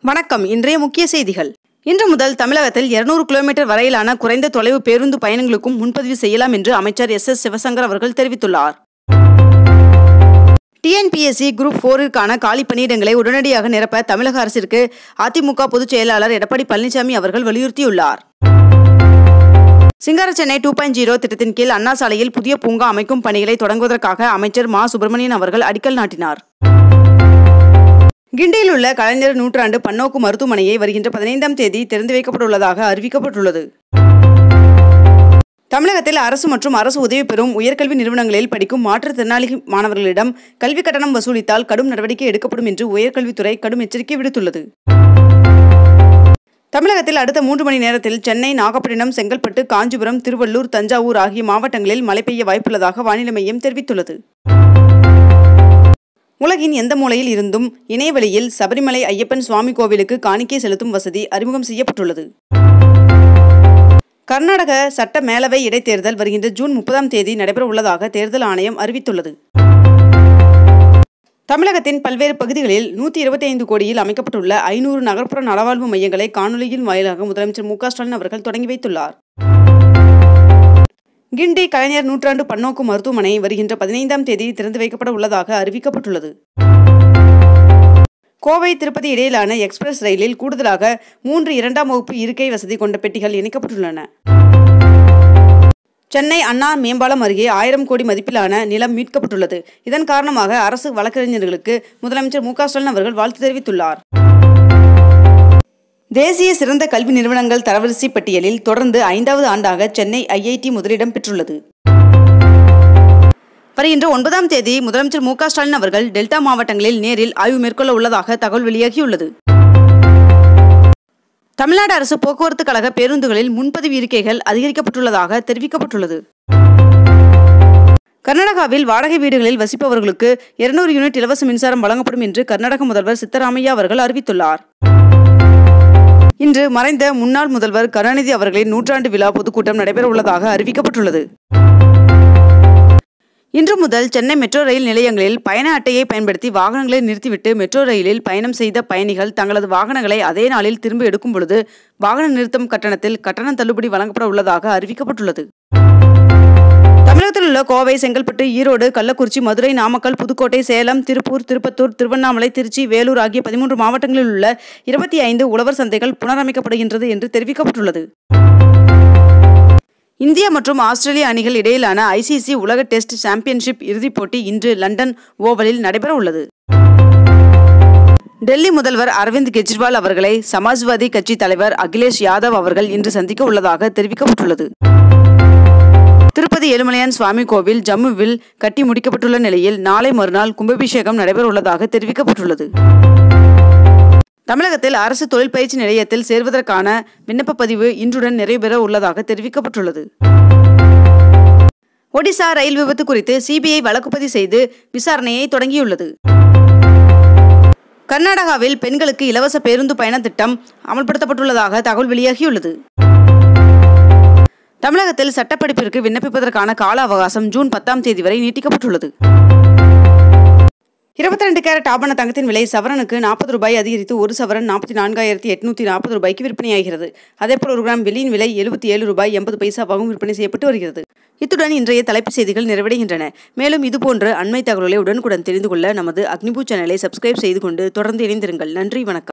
வணக்கம் இன்றைய முக்கிய செய்திகள் இன்று முதல் தமிழகத்தில் 200 கிலோமீட்டர் வரையிலான குறைந்த தொலைவு பேருந்து பயணங்களுக்கும் முன்பதிவு செய்யலாம் என்று அமைச்சர் எஸ் எஸ் சிவசங்கர் அவர்கள் தெரிவித்துள்ளார் டிஎன்பிஎஸ்சி குரூப் போரிற்கான காலி பணியிடங்களை உடனடியாக நிரப்ப தமிழக அரசிற்கு அதிமுக பொதுச் செயலாளர் எடப்பாடி பழனிசாமி அவர்கள் வலியுறுத்தியுள்ளார் சிங்கார சென்னை டூ பாயிண்ட் ஜீரோ திட்டத்தின் கீழ் அண்ணா சாலையில் புதிய பூங்கா அமைக்கும் பணிகளை தொடங்குவதற்காக அமைச்சர் மா சுப்பிரமணியன் அவர்கள் அடிக்கல் நாட்டினார் கிண்டியில் உள்ள கலைஞர் நூற்றாண்டு பன்னோக்கு மருத்துவமனையை வருகின்ற பதினைந்தாம் தேதி திறந்து வைக்கப்பட்டுள்ளதாக அறிவிக்கப்பட்டுள்ளது தமிழகத்தில் அரசு மற்றும் அரசு உதவி பெறும் உயர்கல்வி நிறுவனங்களில் படிக்கும் மாற்றுத்திறனாளி மாணவர்களிடம் கல்வி கட்டணம் வசூலித்தால் கடும் நடவடிக்கை எடுக்கப்படும் என்று உயர்கல்வித்துறை கடும் எச்சரிக்கை விடுத்துள்ளது தமிழகத்தில் அடுத்த மூன்று மணி நேரத்தில் சென்னை நாகப்பட்டினம் செங்கல்பட்டு காஞ்சிபுரம் திருவள்ளூர் தஞ்சாவூர் ஆகிய மாவட்டங்களில் மழை பெய்ய வாய்ப்புள்ளதாக வானிலை மையம் தெரிவித்துள்ளது உலகின் எந்த மூலையில் இருந்தும் இணையவழியில் சபரிமலை ஐயப்பன் சுவாமி கோவிலுக்கு காணிக்கை செலுத்தும் வசதி அறிமுகம் செய்யப்பட்டுள்ளது கர்நாடக சட்ட மேலவை இடைத்தேர்தல் வருகின்ற ஜூன் முப்பதாம் தேதி நடைபெற உள்ளதாக தேர்தல் ஆணையம் அறிவித்துள்ளது தமிழகத்தின் பல்வேறு பகுதிகளில் நூற்றி இருபத்தி ஐந்து கோடியில் அமைக்கப்பட்டுள்ள ஐநூறு நகர்ப்புற நலவாழ்வு மையங்களை காணொலியின் வாயிலாக முதலமைச்சர் மு க ஸ்டாலின் அவர்கள் தொடங்கி வைத்துள்ளார் கிண்டி கலைஞர் நூற்றாண்டு பன்னோக்கு மருத்துவமனை வருகின்ற பதினைந்தாம் தேதி திறந்து வைக்கப்பட உள்ளதாக அறிவிக்கப்பட்டுள்ளது கோவை திருப்பதி இடையிலான எக்ஸ்பிரஸ் ரயிலில் கூடுதலாக மூன்று இரண்டாம் வகுப்பு இருக்கை வசதி கொண்ட பெட்டிகள் இணைக்கப்பட்டுள்ளன சென்னை அண்ணா மேம்பாலம் அருகே ஆயிரம் கோடி மதிப்பிலான நிலம் மீட்கப்பட்டுள்ளது இதன் காரணமாக அரசு வழக்கறிஞர்களுக்கு முதலமைச்சர் மு க ஸ்டாலின் அவர்கள் வாழ்த்து தெரிவித்துள்ளார் தேசிய சிறந்த கல்வி நிறுவனங்கள் தரவரிசை பட்டியலில் தொடர்ந்து ஐந்தாவது ஆண்டாக சென்னை ஐஐடி முதலிடம் பெற்றுள்ளது வருகின்ற ஒன்பதாம் தேதி முதலமைச்சர் மு க ஸ்டாலின் அவர்கள் டெல்டா மாவட்டங்களில் நேரில் ஆய்வு மேற்கொள்ள உள்ளதாக தகவல் வெளியாகியுள்ளது தமிழ்நாடு அரசு போக்குவரத்து கழக பேருந்துகளில் முன்பதிவு இருக்கைகள் அதிகரிக்கப்பட்டுள்ளதாக தெரிவிக்கப்பட்டுள்ளது கர்நாடகாவில் வாடகை வீடுகளில் வசிப்பவர்களுக்கு இருநூறு யூனிட் இலவச மின்சாரம் வழங்கப்படும் என்று கர்நாடக முதல்வர் சித்தராமையா அவர்கள் அறிவித்துள்ளார் இன்று மறைந்த முன்னாள் முதல்வர் கருணாநிதி அவர்களின் நூற்றாண்டு விழா பொதுக்கூட்டம் நடைபெற உள்ளதாக அறிவிக்கப்பட்டுள்ளது இன்று முதல் சென்னை மெட்ரோ ரயில் நிலையங்களில் பயண அட்டையை பயன்படுத்தி வாகனங்களை நிறுத்திவிட்டு மெட்ரோ ரயிலில் பயணம் செய்த பயணிகள் தங்களது வாகனங்களை அதே நாளில் திரும்ப எடுக்கும் பொழுது வாகன நிறுத்தம் கட்டணத்தில் கட்டண தள்ளுபடி வழங்கப்பட உள்ளதாக அறிவிக்கப்பட்டுள்ளது தமிழகத்தில் உள்ள கோவை செங்கல்பட்டு ஈரோடு கள்ளக்குறிச்சி மதுரை நாமக்கல் புதுக்கோட்டை சேலம் திருப்பூர் திருப்பத்தூர் திருவண்ணாமலை திருச்சி வேலூர் ஆகிய பதிமூன்று மாவட்டங்களில் உள்ள இருபத்தி ஐந்து உழவர் சந்தைகள் புனரமைக்கப்படுகின்றது என்று தெரிவிக்கப்பட்டுள்ளது இந்தியா மற்றும் ஆஸ்திரேலிய அணிகள் இடையிலான ஐசிசி உலக டெஸ்ட் சாம்பியன்ஷிப் இறுதிப் போட்டி இன்று லண்டன் ஓவலில் நடைபெற உள்ளது டெல்லி முதல்வர் அரவிந்த் கெஜ்ரிவால் அவர்களை சமாஜ்வாதி கட்சி தலைவர் அகிலேஷ் யாதவ் அவர்கள் இன்று சந்திக்க உள்ளதாக தெரிவிக்கப்பட்டுள்ளது திருப்பதி ஏழுமலையான் சுவாமி கோவில் ஜம்முவில் கட்டி முடிக்கப்பட்டுள்ள நிலையில் நாளை மறுநாள் கும்பாபிஷேகம் நடைபெற உள்ளதாக தெரிவிக்கப்பட்டுள்ளது தமிழகத்தில் அரசு தொழில் பயிற்சி நிலையத்தில் சேர்வதற்கான விண்ணப்ப பதிவு இன்றுடன் நிறைவுபெற உள்ளதாக தெரிவிக்கப்பட்டுள்ளது ஒடிசா ரயில் விபத்து குறித்து சிபிஐ வழக்குப்பதிவு செய்து விசாரணையை தொடங்கியுள்ளது கர்நாடகாவில் பெண்களுக்கு இலவச பேருந்து பயண திட்டம் அமல்படுத்தப்பட்டுள்ளதாக தகவல் வெளியாகியுள்ளது தமிழகத்தில் சட்டப்படிப்பிற்கு விண்ணப்பிப்பதற்கான கால அவகாசம் ஜூன் பத்தாம் தேதி வரை நீட்டிக்கப்பட்டுள்ளது இருபத்தி ரெண்டு கேரட் ஆபண தங்கத்தின் விலை சவரனுக்கு நாற்பது ரூபாய் அதிகரித்து ஒரு சவரன் நாற்பத்தி நான்காயிரத்தி எட்நூத்தி நாற்பது ரூபாய்க்கு விற்பனையாகிறது அதேபோல் ஒரு கிராம் வெள்ளியின் விலை எழுபத்தி ஏழு ரூபாய் எண்பது பைசாவாகவும் விற்பனை செய்யப்பட்டு வருகிறது இத்துடன் இன்றைய தலைப்புச் செய்திகள் நிறைவடைகின்றன மேலும் இதுபோன்ற அண்மை தகவல்களை உடனுக்குடன் தெரிந்து கொள்ள நமது அக்னிபூ சேனலை சப்ஸ்கிரைப் செய்து கொண்டு தொடர்ந்து இணைந்திருங்கள் நன்றி வணக்கம்